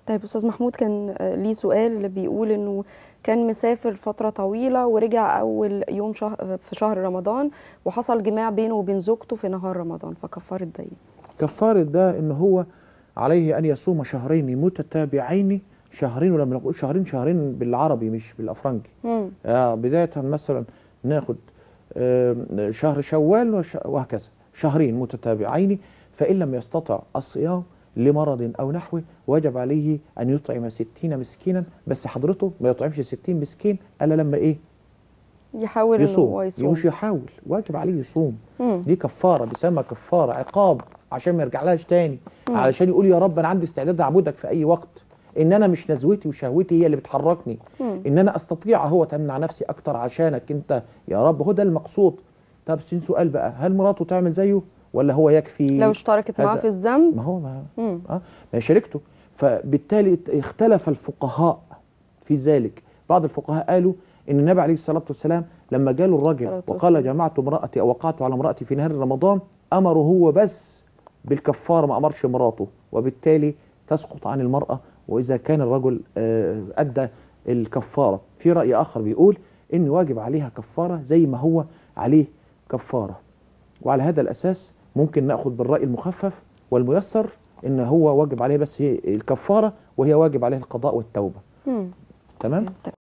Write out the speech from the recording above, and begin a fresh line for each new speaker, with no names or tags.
طيب استاذ محمود كان آه، ليه سؤال بيقول انه كان مسافر فتره طويله ورجع اول يوم شهر في شهر رمضان وحصل جماع بينه وبين زوجته في نهار رمضان فكفاره ده ايه
كفارة ده ان هو عليه ان يصوم شهرين متتابعين شهرين ولما نقول شهرين شهرين بالعربي مش بالافرنجي
مم.
آه بداية مثلا ناخد آه شهر شوال وش- وهكذا شهرين متتابعين فإن لم يستطع الصيام لمرض أو نحوه وجب عليه أن يطعم ستين مسكينا بس حضرته ما يطعمش ستين مسكين إلا لما إيه
يحاول انه هو
يصوم
يصوم
مش يحاول واجب عليه يصوم
مم.
دي كفاره بيسمى كفاره عقاب عشان ما يرجعلهاش تاني علشان يقول يا رب انا عندي استعداد اعبدك في اي وقت ان انا مش نزوتي وشهوتي هي اللي بتحركني
مم.
ان انا استطيع هو تمنع نفسي اكتر عشانك انت يا رب هو ده المقصود طب سين سؤال بقى هل مراته تعمل زيه ولا هو يكفي
لو اشتركت معاه
هذا-
في الذنب
ما هو ما
مم.
اه ما هي شركته فبالتالي اختلف الفقهاء في ذلك بعض الفقهاء قالوا ان النبي عليه الصلاه والسلام لما جاله الرجل
الصلاة
وقال
والسلام.
جمعت امراتي او وقعت على امراتي في نهار رمضان امره هو بس بالكفاره ما امرش مراته وبالتالي تسقط عن المراه واذا كان الرجل آه، ادى الكفاره في راي اخر بيقول ان واجب عليها كفاره زي ما هو عليه كفاره وعلى هذا الاساس ممكن ناخذ بالراي المخفف والميسر ان هو واجب عليه بس هي الكفاره وهي واجب عليه القضاء والتوبه
مم.
تمام
طيب.